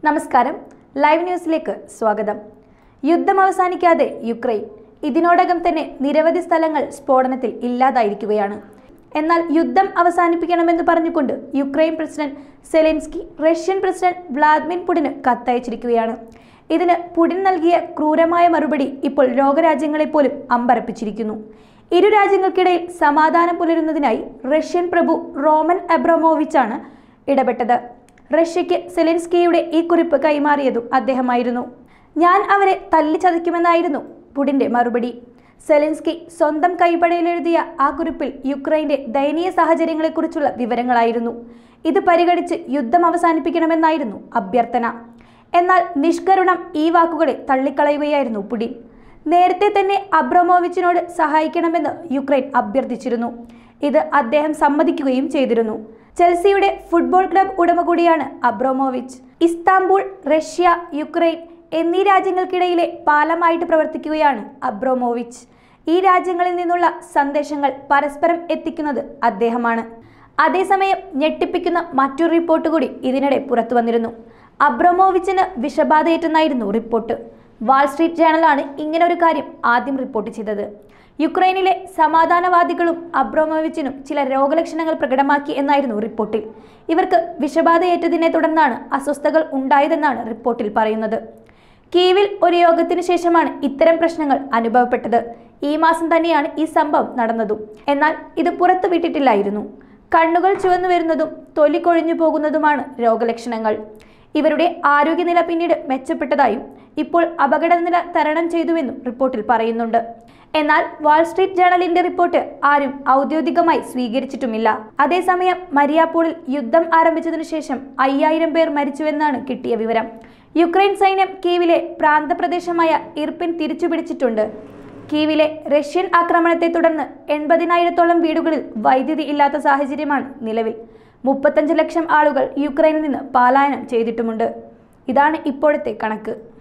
നമസ്കാരം ലൈവ് ന്യൂസിലേക്ക് സ്വാഗതം യുദ്ധം അവസാനിക്കാതെ യുക്രൈൻ ഇതിനോടകം തന്നെ നിരവധി സ്ഥലങ്ങൾ സ്ഫോടനത്തിൽ ഇല്ലാതായിരിക്കുകയാണ് എന്നാൽ യുദ്ധം അവസാനിപ്പിക്കണമെന്ന് പറഞ്ഞുകൊണ്ട് Ukraine president Zelensky Russian president Vladimir പുടിന് കത്തയച്ചിരിക്കുകയാണ് ഇതിന് പുടിൻ നൽകിയ ക്രൂരമായ മറുപടി ഇപ്പോൾ ലോകരാജ്യങ്ങളെ പോലും അമ്പരപ്പിച്ചിരിക്കുന്നു ഇരു രാജ്യങ്ങൾക്കിടയിൽ സമാധാനം പുലരുന്നതിനായി റഷ്യൻ പ്രഭു റോമൻ അബ്രമോവിച്ചാണ് ഇടപെട്ടത് റഷ്യയ്ക്ക് സെലൻസ്കിയുടെ ഈ കുറിപ്പ് കൈമാറിയതും അദ്ദേഹമായിരുന്നു ഞാൻ അവരെ തല്ലിച്ചതയ്ക്കുമെന്നായിരുന്നു പുടിന്റെ മറുപടി സെലൻസ്കി സ്വന്തം കൈപ്പടയിലെഴുതിയ ആ കുറിപ്പിൽ യുക്രൈന്റെ ദയനീയ സാഹചര്യങ്ങളെക്കുറിച്ചുള്ള വിവരങ്ങളായിരുന്നു ഇത് പരിഗണിച്ച് യുദ്ധം അവസാനിപ്പിക്കണമെന്നായിരുന്നു അഭ്യർത്ഥന എന്നാൽ നിഷ്കരുണം ഈ വാക്കുകളെ തള്ളിക്കളയുകയായിരുന്നു പുടിൻ നേരത്തെ തന്നെ അബ്രമോവിച്ചിനോട് സഹായിക്കണമെന്ന് യുക്രൈൻ അഭ്യർത്ഥിച്ചിരുന്നു ഇത് അദ്ദേഹം സമ്മതിക്കുകയും ചെയ്തിരുന്നു ചെൽസിയുടെ ഫുട്ബോൾ ക്ലബ് ഉടമ കൂടിയാണ് അബ്രോമോവിച്ച് ഇസ്താംബുൾ റഷ്യ യുക്രൈൻ എന്നീ രാജ്യങ്ങൾക്കിടയിലെ പാലമായിട്ട് പ്രവർത്തിക്കുകയാണ് അബ്രോമോവിച്ച് ഈ രാജ്യങ്ങളിൽ നിന്നുള്ള സന്ദേശങ്ങൾ പരസ്പരം എത്തിക്കുന്നത് അദ്ദേഹമാണ് അതേസമയം ഞെട്ടിപ്പിക്കുന്ന മറ്റൊരു റിപ്പോർട്ട് കൂടി ഇതിനിടെ പുറത്തു വന്നിരുന്നു അബ്രമോവിച്ചിന് വിഷബാധയേറ്റെന്നായിരുന്നു റിപ്പോർട്ട് വാൾ സ്ട്രീറ്റ് ജേണലാണ് ഇങ്ങനെ ഒരു കാര്യം ആദ്യം റിപ്പോർട്ട് ചെയ്തത് യുക്രൈനിലെ സമാധാനവാദികളും അബ്രോമോവിച്ചിനും ചില രോഗലക്ഷണങ്ങൾ പ്രകടമാക്കി എന്നായിരുന്നു റിപ്പോർട്ടിൽ ഇവർക്ക് വിഷബാധയേറ്റതിനെ തുടർന്നാണ് അസ്വസ്ഥതകൾ ഉണ്ടായതെന്നാണ് റിപ്പോർട്ടിൽ പറയുന്നത് കീവിൽ ഒരു യോഗത്തിന് ശേഷമാണ് ഇത്തരം പ്രശ്നങ്ങൾ അനുഭവപ്പെട്ടത് ഈ മാസം തന്നെയാണ് ഈ സംഭവം നടന്നതും എന്നാൽ ഇത് പുറത്തു വിട്ടിട്ടില്ലായിരുന്നു കണ്ണുകൾ ചുവന്നു വരുന്നതും തൊലി കൊഴിഞ്ഞു പോകുന്നതുമാണ് രോഗലക്ഷണങ്ങൾ ഇവരുടെ ആരോഗ്യനില പിന്നീട് മെച്ചപ്പെട്ടതായും ഇപ്പോൾ അപകടനില തരണം ചെയ്തുവെന്നും റിപ്പോർട്ടിൽ പറയുന്നുണ്ട് എന്നാൽ വാൾസ്ട്രീറ്റ് ജേണലിന്റെ റിപ്പോർട്ട് ആരും ഔദ്യോഗികമായി സ്വീകരിച്ചിട്ടുമില്ല അതേസമയം മരിയാപോളിൽ യുദ്ധം ആരംഭിച്ചതിനു ശേഷം അയ്യായിരം പേർ മരിച്ചുവെന്നാണ് കിട്ടിയ വിവരം യുക്രൈൻ സൈന്യം കീവിലെ പ്രാന്തപ്രദേശമായ ഇർപ്പിൻ തിരിച്ചുപിടിച്ചിട്ടുണ്ട് കീവിലെ റഷ്യൻ ആക്രമണത്തെ തുടർന്ന് എൺപതിനായിരത്തോളം വീടുകളിൽ വൈദ്യുതി ഇല്ലാത്ത സാഹചര്യമാണ് നിലവിൽ മുപ്പത്തഞ്ച് ലക്ഷം ആളുകൾ യുക്രൈനിൽ നിന്ന് പലായനം ചെയ്തിട്ടുമുണ്ട് ഇതാണ് ഇപ്പോഴത്തെ കണക്ക്